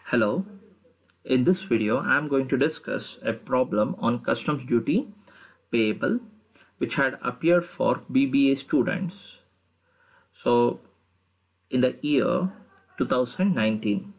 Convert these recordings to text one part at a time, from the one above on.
Hello, in this video I am going to discuss a problem on customs duty payable which had appeared for BBA students. So in the year 2019,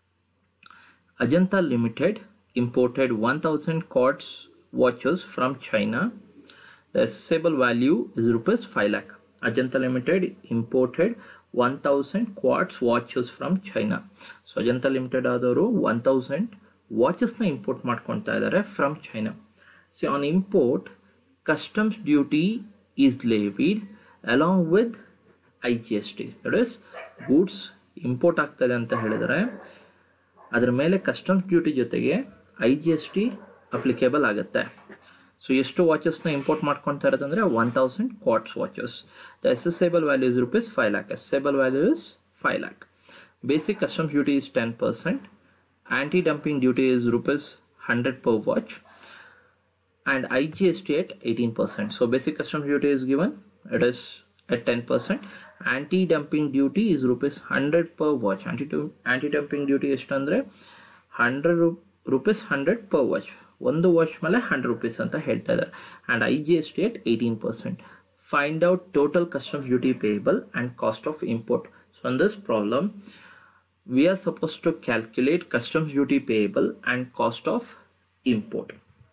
Ajanta Limited imported 1000 quartz watches from China. The assessable value is rupees 5 lakh. Ajanta Limited imported 1000 quartz watches from China. So Ajanta limited ಆದವರು one thousand ವಾಚಸ್ನ import ಮಾಡ್ಕೊಳ್ತಾ ಇದ್ದಾರೆ from China so on import customs duty is levied along with I G S T that is goods import ಆಗ್ತದೆ ಅಂತ ಹೇಳಿದರೆ ಅದರ ಮೇಲೆ customs duty ಜೊತೆಗೆ I G S T applicable ಆಗುತ್ತೆ ಸೊ ಎಷ್ಟು ವಾಚಸ್ನ ಇಂಪೋರ್ಟ್ ಮಾಡ್ಕೊತಾ ಇರೋದಂದ್ರೆ one thousand quartz watches the assessable value is rupees five lakh assessable value is five lakh basic customs duty is 10% anti-dumping duty is rupees 100 per watch and igst at 18% so basic customs duty is given it is at 10% anti-dumping duty is rupees 100 per watch anti anti-dumping duty ಎಷ್ಟು ಅಂದರೆ hundred rupees hundred per watch ಒಂದು watch ಮೇಲೆ hundred rupees ಅಂತ ಹೇಳ್ತಾ ಇದ್ದಾರೆ and I G S T at eighteen percent find out total customs duty payable and cost of import so in this problem we are supposed to calculate customs duty payable and cost of import.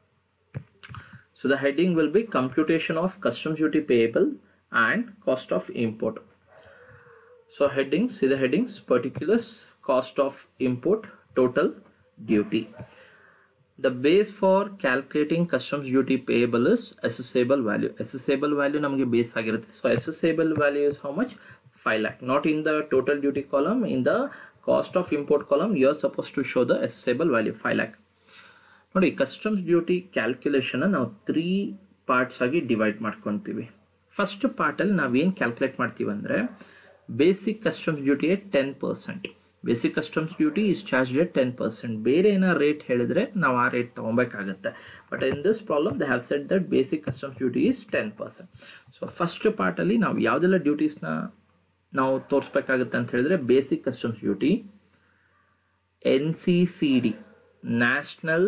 So the heading will be computation of customs duty payable and cost of import. So headings, see the headings, particulars, cost of import, total duty. The base for calculating customs duty payable is assessable value. Assessable value ನಮಗೆ base ಆಗಿರುತ್ತೆ. So assessable value is how much? 5 lakh. Not in the total duty column, in the cost of import column you are suppose to show the assessable value five lakh ನೋಡಿ customs duty calculation ನಾವು three parts ಆಗಿ divide ಮಾಡ್ಕೊತೀವಿ first ಪಾರ್ಟಲ್ಲಿ ನಾವೇನು calculate ಮಾಡ್ತೀವಿ ಅಂದರೆ basic customs duty at ten percent basic customs duty is charge at ten percent ಬೇರೆ ಏನೋ ರೇಟ್ ಹೇಳಿದ್ರೆ ನಾವು ಆ ರೇಟ್ ತೊಗೊಬೇಕಾಗುತ್ತೆ but in this problem they have set that basic customs duty is ten percent so first ಪಾರ್ಟಲ್ಲಿ ನಾವು ಯಾವುದೆಲ್ಲ ಡ್ಯೂಟೀಸ್ನ ನಾವು ತೋರಿಸ್ಬೇಕಾಗುತ್ತೆ ಅಂತ ಹೇಳಿದ್ರೆ basic customs duty N C C D national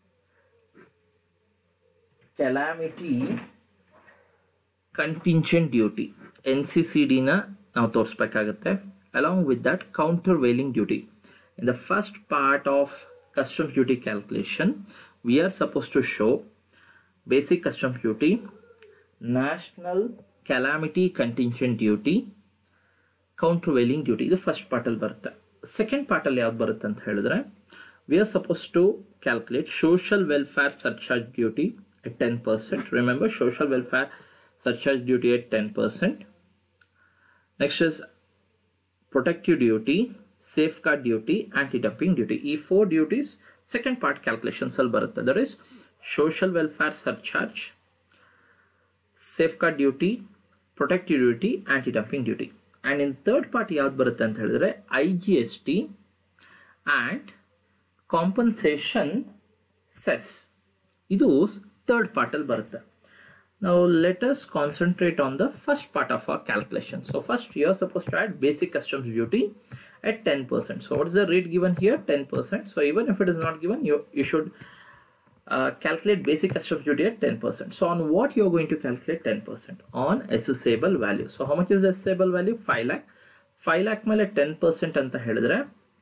calamity contingent duty N C C ಡಿನ ನಾವು ತೋರಿಸ್ಬೇಕಾಗುತ್ತೆ along with that countervailing duty in the first part of customs duty calculation we are suppose to show basic customs duty national calamity contingent duty countervailing duty ಇದು first ಪಾರ್ಟಲ್ಲಿ ಬರುತ್ತೆ second ಪಾರ್ಟಲ್ಲಿ ಯಾವ್ದು ಬರುತ್ತೆ ಅಂತ ಹೇಳಿದ್ರೆ we are suppose to calculate social welfare surcharge duty at ten percent remember social welfare surcharge duty at ten percent next is protective duty safeguard duty anti dumping duty ಈ four duties second part calculations ಅಲ್ಲಿ ಬರುತ್ತೆ that is social welfare surcharge safeguard duty protective duty anti dumping duty and in third party ಯಾವ್ದು ಬರುತ್ತೆ ಅಂತ ಹೇಳಿದ್ರೆ I G S T and compensation cess ಇದು third ಪಾರ್ಟಲ್ಲಿ ಬರುತ್ತೆ ನಾವು let's concentrate on the first part of our calculation so first you are suppose to add basic customs duty at 10%. So what is the rate given here? 10%. So even if it is not given, you, you should uh, calculate basic customs duty at 10%. So on what you are going to calculate 10%? On assessable value. So how much is the assessable value? 5 lakh. 5 lakh ಮೇಲೆ 10% ಅಂತ ಹೇಳಿದ್ರೆ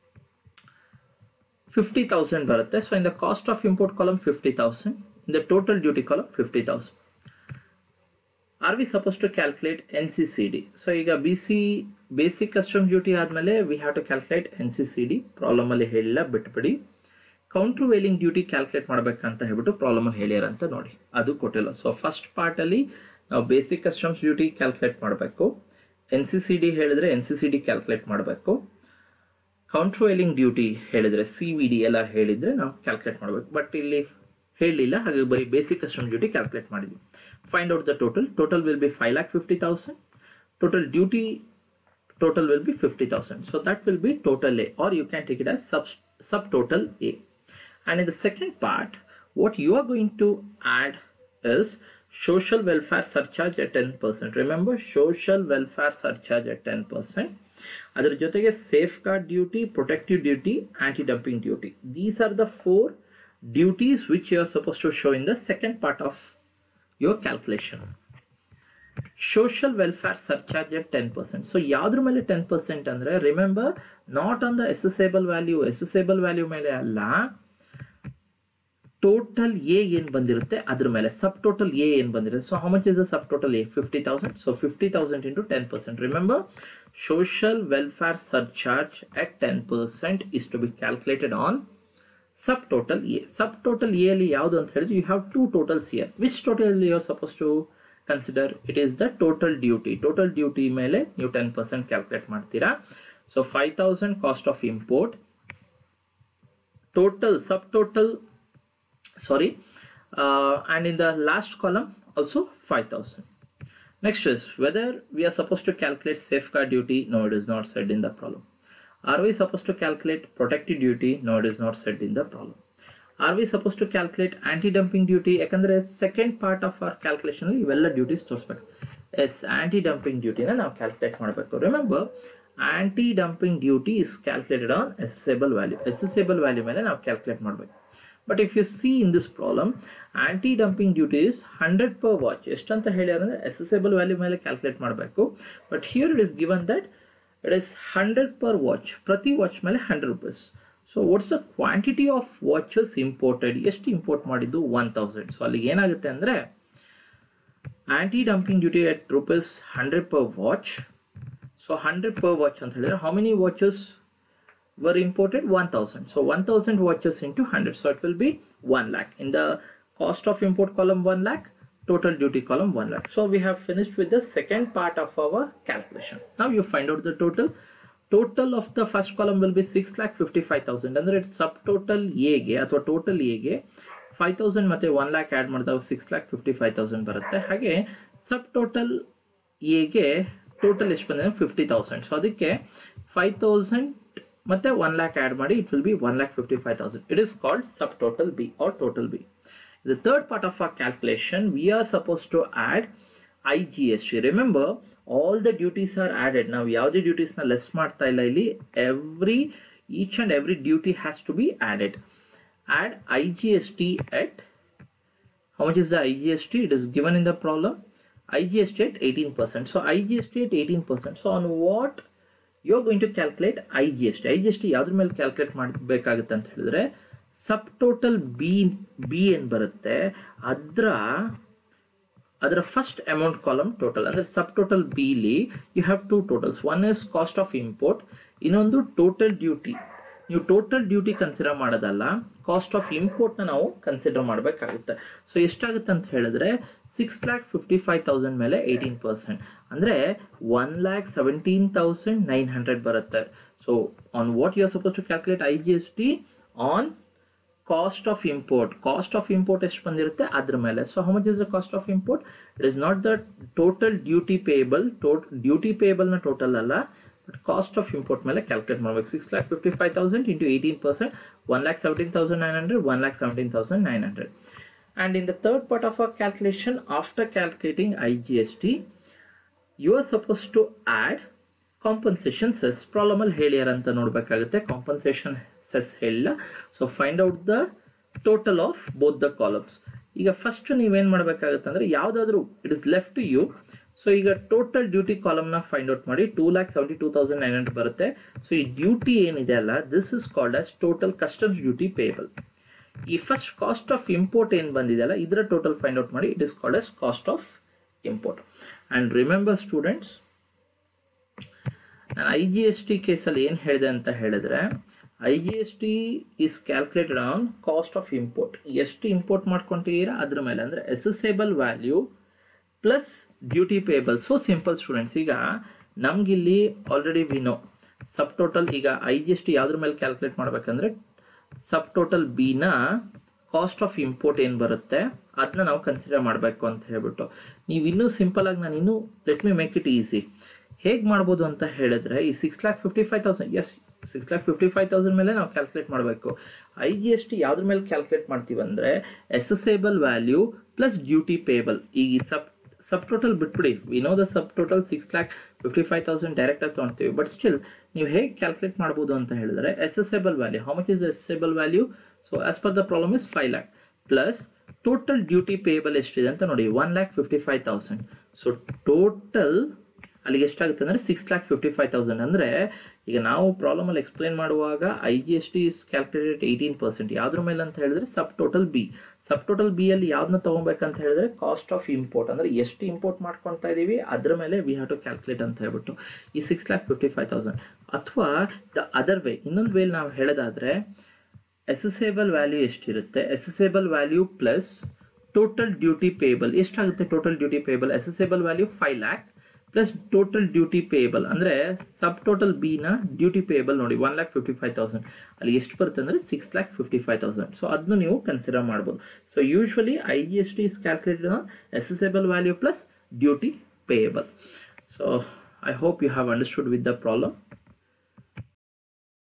50,000 ಬರುತ್ತೆ. So in the cost of import column 50,000. In the total duty column 50,000. Are we supposed to calculate NCCD? So ಈಗ BC basic custom duty ಆದಮೇಲೆ we have to calculate N C C D ಪ್ರಾಬ್ಲಮಲ್ಲಿ ಹೇಳಿಲ್ಲ ಬಿಟ್ಬಿಡಿ counter countervailing duty calculate ಮಾಡ್ಬೇಕಂತ ಹೇಳ್ಬಿಟ್ಟು ಪ್ರಾಬ್ಲಮಲ್ಲಿ ಹೇಳ್ಯಾರ ಅಂತ ನೋಡಿ ಅದು ಕೊಟ್ಟಿಲ್ಲ ಸೊ ಫಸ್ಟ್ ಪಾರ್ಟಲ್ಲಿ ನಾವು ಬೇಸಿಕ್ ಕಸ್ಟಮ್ಸ್ ಡ್ಯೂಟಿ ಕ್ಯಾಲ್ಕುಲೇಟ್ ಮಾಡಬೇಕು ಎನ್ ಸಿ ಸಿ ಡಿ ಹೇಳಿದ್ರೆ N C C D calculate ಮಾಡಬೇಕು ಕೌಂಟ್ರ್ ವೇಲಿಂಗ್ ಡ್ಯೂಟಿ ಹೇಳಿದ್ರೆ ಸಿ ವಿ ಡಿ ಎಲ್ಲ ಹೇಳಿದ್ರೆ ನಾವು ಕ್ಯಾಲ್ಕುಲೇಟ್ ಮಾಡಬೇಕು ಬಟ್ ಇಲ್ಲಿ ಹೇಳಲಿಲ್ಲ ಹಾಗೆ ಬರೀ ಬೇಸಿಕ್ ಕಸ್ಟಮ್ ಡ್ಯೂಟಿ ಕ್ಯಾಲ್ಕುಲೇಟ್ ಮಾಡಿದ್ವಿ find out the total total will be five lakh fifty thousand total duty total will be 50,000. So that will be total A or you can take it as sub subtotal A. And in the second part, what you are going to add is social welfare surcharge at 10%. Remember social welfare surcharge at 10%. ಅದರ ಜೊತೆಗೆ safeguard duty protective duty anti dumping duty these are the four duties which you are suppose to show in the second part of your calculation social welfare surcharge at ten percent so ಯಾವ್ದ್ರ ಮೇಲೆ ten percent ಅಂದರೆ remember not on the assessable value assessable value ಮೇಲೆ ಅಲ್ಲ total A ಏನು ಬಂದಿರುತ್ತೆ ಅದ್ರ ಮೇಲೆ ಸಬ್ subtotal A ಏನು ಬಂದಿರುತ್ತೆ so how much is the sub subtotal A fifty thousand so fifty thousand into ten percent remember social welfare surcharge at ten percent is to be calculated on subtotal A subtotal A ಅಲ್ಲಿ ಯಾವುದು ಅಂತ ಹೇಳಿದ್ರೆ you have two totals here which total you are suppose to consider it is the total duty total duty ಮೇಲೆ ನೀವು ten percent calculate ಮಾಡ್ತೀರಾ so five thousand cost of import total subtotal sorry uh, and in the last column also 5000 next is whether we are supposed to calculate safeguard duty no it is not said in the problem are we supposed to calculate protective duty no it is not said in the problem are we supposed to calculate anti-dumping duty ಯಾಕಂದ್ರೆ second part of our calculation ಇವೆಲ್ಲ duties ತೋರಿಸ್ಬೇಕು ಎಸ್ anti dumping ಡ್ಯೂಟಿನ ನಾವು calculate ಮಾಡಬೇಕು remember anti dumping duty is calculated on assessable value assessable value ಮೇಲೆ ನಾವು calculate ಮಾಡಬೇಕು but if you see in this problem anti dumping duty is hundred per watch ಎಷ್ಟಂತ ಹೇಳ್ಯಾರ ಅಂದರೆ ಎಸೆಸೇಬಲ್ ವ್ಯಾಲ್ಯೂ ಮೇಲೆ ಕ್ಯಾಲ್ಕುಲೇಟ್ ಮಾಡಬೇಕು but here it is given that it is hundred per watch ಪ್ರತಿ watch ಮೇಲೆ hundred rupees so what's the quantity of watches imported ಎಷ್ಟು import ಮಾಡಿದ್ದು one thousand so ಅಲ್ಲಿಗೆ ಏನಾಗುತ್ತೆ ಅಂದರೆ anti dumping duty at rupees hundred per watch so hundred per watch ಅಂತ ಹೇಳಿದ್ರೆ how many watches were imported 1000 so 1000 watches into 100 so it will be 1 lakh in the cost of import column 1 lakh total duty column 1 lakh so we have finished with the second part of our calculation now you find out the total total of the first column will be 6 lakh 55000 ಅಂದ್ರೆ ಸಬ್ subtotal ಎಗೆ ಅಥವಾ total ಎಗೆ five thousand ಮತ್ತೆ one lakh add ಮಾಡಿದಾಗ six lakh fifty five thousand ಬರುತ್ತೆ ಹಾಗೆ subtotal ಎಗೆ total ಎಷ್ಟು ಬಂದಿದೆ ಫಿಫ್ಟಿ ತೌಸಂಡ್ ಸೊ ಅದಕ್ಕೆ ಫೈವ್ ತೌಸಂಡ್ ಮತ್ತೆ ಒನ್ ಲ್ಯಾಕ್ ಆ್ಯಡ್ ಮಾಡಿ it will be one lakh fifty five thousand it is called sub total B or total B the third part of our calculation we are suppose to add I G S T remember all the duties are added ನಾವು ಯಾವುದೇ ಡ್ಯೂಟೀಸ್ನ less ಮಾಡ್ತಾ ಇಲ್ಲ ಇಲ್ಲಿ every each and every duty has to be added add I G S T at how much is the IGST? It is given in the problem. IGST at 18%. So IGST at 18%. So on what you are going to calculate I G S T I G S T ಯಾವ್ದ್ರ ಮೇಲೆ calculate ಮಾಡಬೇಕಾಗುತ್ತೆ ಅಂತ ಹೇಳಿದ್ರೆ sub total B B ಏನು ಬರುತ್ತೆ ಅದರ ಅದರ first amount column total ಅಂದರೆ ಸಬ್ ಟೋಟಲ್ ಬಿಲಿ you have two totals one is cost of import ಇನ್ನೊಂದು ಟೋಟಲ್ ಡ್ಯೂಟಿ ನೀವು ಟೋಟಲ್ ಡ್ಯೂಟಿ ಕನ್ಸಿಡರ್ ಮಾಡೋದಲ್ಲ ಕಾಸ್ಟ್ ಆಫ್ ಇಂಪೋರ್ಟ್ನ ನಾವು ಕನ್ಸಿಡರ್ ಮಾಡಬೇಕಾಗುತ್ತೆ ಸೊ ಎಷ್ಟಾಗುತ್ತೆ ಅಂತ ಹೇಳಿದ್ರೆ six lakh fifty five thousand ಮೇಲೆ ಏಯ್ಟೀನ್ ಪರ್ಸೆಂಟ್ ಅಂದರೆ one lakh seventeen thousand nine hundred ಬರುತ್ತೆ so on what you are suppose to calculate I G S T on cost of import cost of import ಎಷ್ಟು ಬಂದಿರುತ್ತೆ ಅದ್ರ ಮೇಲೆ so how much is the cost of import it is not the total duty payable total duty ಪೇಯಬಲ್ನ total ಅಲ್ಲ but cost of import ಮೇಲೆ calculate ಮಾಡಬೇಕು six lakh fifty five thousand into eighteen percent one lakh seventeen thousand nine hundred one lakh seventeen thousand nine hundred and in the third part of our calculation after calculating IGST you are supposed to add compensation cess problem ಅಲ್ಲಿ ಹೇಳ್ಯಾರ ಅಂತ ನೋಡ್ಬೇಕಾಗುತ್ತೆ compensation cess ಹೇಳಿಲ್ಲ so find out the total of both the columns ಈಗ first ನೀವೇನು ಮಾಡಬೇಕಾಗುತ್ತೆ ಅಂದರೆ ಯಾವುದಾದ್ರೂ it is left to you so ಈಗ ಟೋಟಲ್ ಡ್ಯೂಟಿ ಕಾಲಮ್ನ ಫೈಂಡ್ ಔಟ್ ಮಾಡಿ two lakh seventy two thousand nine hundred ಬರುತ್ತೆ ಸೊ ಈ ಡ್ಯೂಟಿ ಏನಿದೆ ಅಲ್ಲ this is called as total customs duty payable ಈ ಫಸ್ಟ್ ಕಾಸ್ಟ್ ಆಫ್ ಇಂಪೋರ್ಟ್ ಏನು ಬಂದಿದೆಯಲ್ಲ ಇದರ ಟೋಟಲ್ ಫೈಂಡ್ ಔಟ್ ಮಾಡಿ it is called as cost of import and remember students ನಾನು ಐ ಜಿ ಎಸ್ ಟಿ ಕೇಸಲ್ಲಿ ಏನು ಹೇಳಿದೆ ಅಂತ ಹೇಳಿದ್ರೆ I G S T is calculated on cost of import ಎಷ್ಟು ಇಂಪೋರ್ಟ್ ಮಾಡ್ಕೊಂತೀರಾ ಅದ್ರ ಮೇಲೆ ಅಂದರೆ assessable value plus duty payable so simple students ಈಗ ನಮಗಿಲ್ಲಿ already we know sub total ಈಗ ಐ ಜಿ ಎಸ್ ಟಿ ಯಾವುದ್ರ ಮೇಲೆ ಕ್ಯಾಲ್ಕುಲೇಟ್ ಮಾಡ್ಬೇಕಂದ್ರೆ ಸಬ್ ಟೋಟಲ್ ಬಿನ ಕಾಸ್ಟ್ ಆಫ್ ಇಂಪೋರ್ಟ್ ಏನು ಬರುತ್ತೆ ಅದನ್ನ ನಾವು ಕನ್ಸಿಡರ್ ಮಾಡಬೇಕು ಅಂತ ಹೇಳ್ಬಿಟ್ಟು ನೀವು ಇನ್ನೂ ಸಿಂಪಲ್ ಆಗಿ ನಾನು ಇನ್ನೂ let me make it easy ಹೇಗೆ ಮಾಡ್ಬೋದು ಅಂತ ಹೇಳಿದ್ರೆ ಈ six lakh fifty five thousand as six lakh fifty five thousand ಮೇಲೆ ನಾವು ಕ್ಯಾಲ್ಕುಲೇಟ್ ಮಾಡಬೇಕು ಐ ಜಿ ಎಸ್ ಟಿ ಯಾವ್ದ್ರ ಮೇಲೆ ಕ್ಯಾಲ್ಕುಲೇಟ್ ಮಾಡ್ತೀವಿ ಅಂದರೆ assessable value plus duty payable ಈ ಸಬ್ ಸಬ್ ಟೋಟಲ್ ಬಿಟ್ಬಿಡಿ we know the sub total six lakh fifty five thousand ಡೈರೆಕ್ಟಾಗಿ ತೊಗೊಳ್ತೀವಿ ಬಟ್ ಸ್ಟಿಲ್ ನೀವು ಹೇಗೆ ಕ್ಯಾಲ್ಕುಲೇಟ್ ಮಾಡ್ಬೋದು ಅಂತ ಹೇಳಿದ್ರೆ assessable value how much is assessable value so as per the problem is five lakh plus total duty payable ಎಷ್ಟಿದೆ ಅಂತ ನೋಡಿ one lakh fifty five thousand so total ಅಲ್ಲಿಗೆ ಎಷ್ಟಾಗುತ್ತೆ ಅಂದರೆ six lakh fifty five thousand ಅಂದರೆ ಈಗ ನಾವು ಪ್ರಾಬ್ಲಮಲ್ಲಿ ಎಕ್ಸ್ಪ್ಲೇನ್ ಮಾಡುವಾಗ I G S T is calculated eighteen percent ಯಾವ್ದ್ರ ಮೇಲೆ ಅಂತ ಹೇಳಿದ್ರೆ sub total B sub total B ಅಲ್ಲಿ ಯಾವ್ದನ್ನ ತೊಗೊಬೇಕಂತ ಹೇಳಿದ್ರೆ ಕಾಸ್ಟ್ ಆಫ್ ಇಂಪೋರ್ಟ್ ಅಂದರೆ ಎಷ್ಟು ಇಂಪೋರ್ಟ್ ಮಾಡ್ಕೊತಾ ಇದ್ದೀವಿ ಅದ್ರ ಮೇಲೆ ವಿ ಹ್ಯಾವ್ ಟು ಕ್ಯಾಲ್ಕುಲೇಟ್ ಅಂತ ಹೇಳ್ಬಿಟ್ಟು ಈ six lakh fifty five thousand ಅಥವಾ ದ ಅದರ್ ವೇ ಇನ್ನೊಂದು ವೇಲಿ ನಾವು ಹೇಳೋದಾದ್ರೆ ಎಸೆಸೇಬಲ್ ವ್ಯಾಲ್ಯೂ ಎಷ್ಟಿರುತ್ತೆ assessable value plus total duty payable ಎಷ್ಟಾಗುತ್ತೆ total duty payable assessable value five lakh plus total duty payable ಅಂದರೆ ಸಬ್ ಟೋಟಲ್ ಬಿನ ಡ್ಯೂಟಿ ಪೇಯಬಲ್ ನೋಡಿ one lakh fifty five thousand ಅಲ್ಲಿ ಎಷ್ಟು ಬರುತ್ತೆ ಅಂದರೆ six lakh fifty five thousand so ಅದನ್ನು ನೀವು ಕನ್ಸಿಡರ್ ಮಾಡ್ಬೋದು so usually I G S T is calculated on assessable value plus duty payable so I hope you have understood with the problem